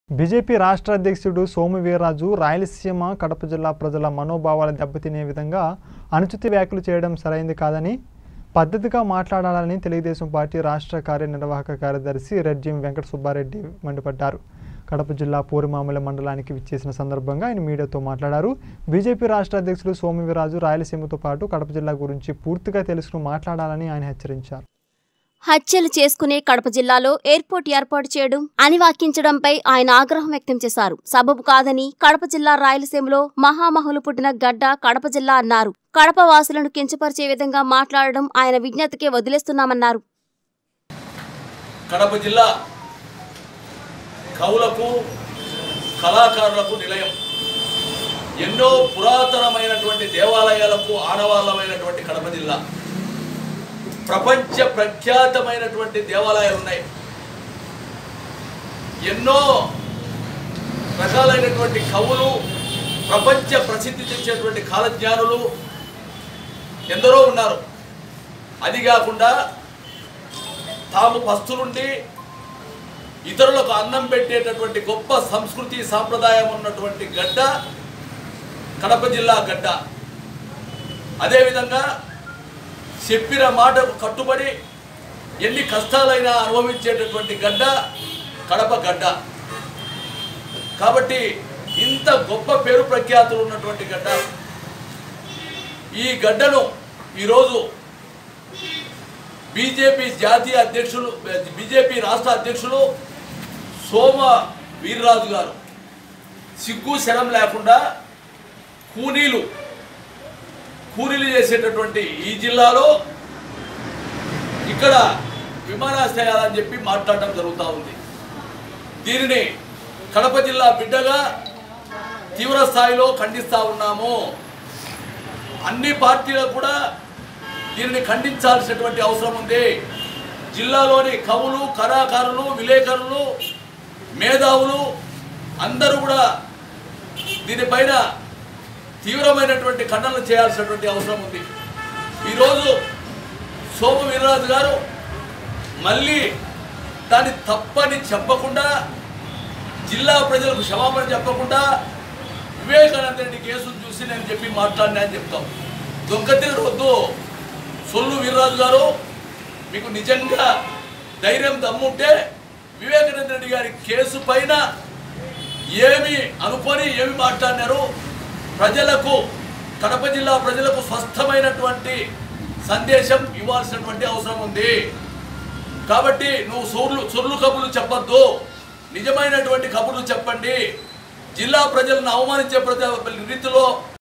BJP రాష్ట్ర అధ్యక్షుడు సోము వీర్రాజు రాయలసీమ కడప జిల్లా ప్రజల మనోభావాలు దెబ్బతినే విధంగా అనుచిత వ్యాఖ్యలు చేయడం సరైంది కాదని పద్ధతిగా మాట్లాడాలని తెలుగుదేశం పార్టీ రాష్ట్ర కార్యనిర్వాహక కార్యదర్శి రెడ్జిం వెంకట సుబ్బారెడ్డి మండిపడ్డారు కడప జిల్లా పూరిమామల మండలానికి విచ్చేసిన సందర్భంగా ఆయన మీడియాతో మాట్లాడారు బీజేపీ రాష్ట్ర అధ్యక్షుడు సోము వీర్రాజు రాయలసీమతో పాటు కడప జిల్లా గురించి పూర్తిగా తెలుసుకుని మాట్లాడాలని ఆయన హెచ్చరించారు హత్యలు చేసుకునే కడప జిల్లాలో ఎయిర్పోర్ట్ ఏర్పాటు చేయడం అని వాక్యించడంపై ఆయన ఆగ్రహం వ్యక్తం చేశారు సబబు కాదని కడప జిల్లా రాయలసీమలో మహామహులు పుట్టిన గడ్డ కడప జిల్లా అన్నారు కడప వాసులను కించపరిచే విధంగా మాట్లాడడం ఆయన విజ్ఞతకే వదిలేస్తున్నామన్నారు కడప జిల్లా కవులకు కళాకారులకు నిలయం ఎన్నో పురాతనమైనటువంటి దేవాలయాలకు ఆనవాళ్ళమైనటువంటి కడప జిల్లా ప్రపంచ ప్రఖ్యాతమైనటువంటి దేవాలయాలు ఉన్నాయి ఎన్నో రకాలైనటువంటి కవులు ప్రపంచ ప్రసిద్ధి తెచ్చేటువంటి కాలజ్ఞానులు ఎందరో ఉన్నారు అది కాకుండా తాము పస్తులుండి ఇతరులకు అన్నం పెట్టేటటువంటి గొప్ప సంస్కృతి సాంప్రదాయం ఉన్నటువంటి గడ్డ కడప జిల్లా గడ్డ అదేవిధంగా చెప్పిన మాటకు కట్టుబడి ఎన్ని కష్టాలైనా అనుభవించేటటువంటి గడ్డ కడప గడ్డ కాబట్టి ఇంత గొప్ప పేరు ప్రఖ్యాతులు ఉన్నటువంటి గడ్డ ఈ గడ్డను ఈరోజు బీజేపీ జాతీయ అధ్యక్షులు బీజేపీ రాష్ట్ర అధ్యక్షులు సోమ వీర్రాజు గారు సిగ్గు శరం లేకుండా కూలీలు కూలీలు చేసేటటువంటి ఈ జిల్లాలో ఇక్కడ విమానాశ్రయాలని చెప్పి మాట్లాడడం జరుగుతూ ఉంది దీనిని కడప జిల్లా బిడ్డగా తీవ్ర స్థాయిలో ఖండిస్తూ ఉన్నాము అన్ని పార్టీలకు కూడా దీనిని ఖండించాల్సినటువంటి అవసరం ఉంది జిల్లాలోని కవులు కళాకారులు విలేకరులు మేధావులు అందరూ కూడా దీనిపైన తీవ్రమైనటువంటి ఖండనలు చేయాల్సినటువంటి అవసరం ఉంది ఈరోజు సోము వీర్రాజు గారు మళ్ళీ దాన్ని తప్పని చెప్పకుండా జిల్లా ప్రజలకు క్షమాపణ చెప్పకుండా వివేకానంద రెడ్డి కేసును చూసి నేను చెప్పి మాట్లాడినా అని చెప్తాం దొంగతీరు వద్దు సొల్లు వీర్రాజు గారు మీకు నిజంగా ధైర్యం దమ్ముంటే వివేకానంద రెడ్డి గారి కేసు పైన ఏమి అనుకొని ఏమి మాట్లాడినారు ప్రజలకు కడప జిల్లా ప్రజలకు స్పష్టమైనటువంటి సందేశం ఇవ్వాల్సినటువంటి అవసరం ఉంది కాబట్టి నువ్వు సొర్లు సొర్లు కబుర్లు చెప్పొద్దు నిజమైనటువంటి కబుర్లు చెప్పండి జిల్లా ప్రజలను అవమానించే ప్రజ రీతిలో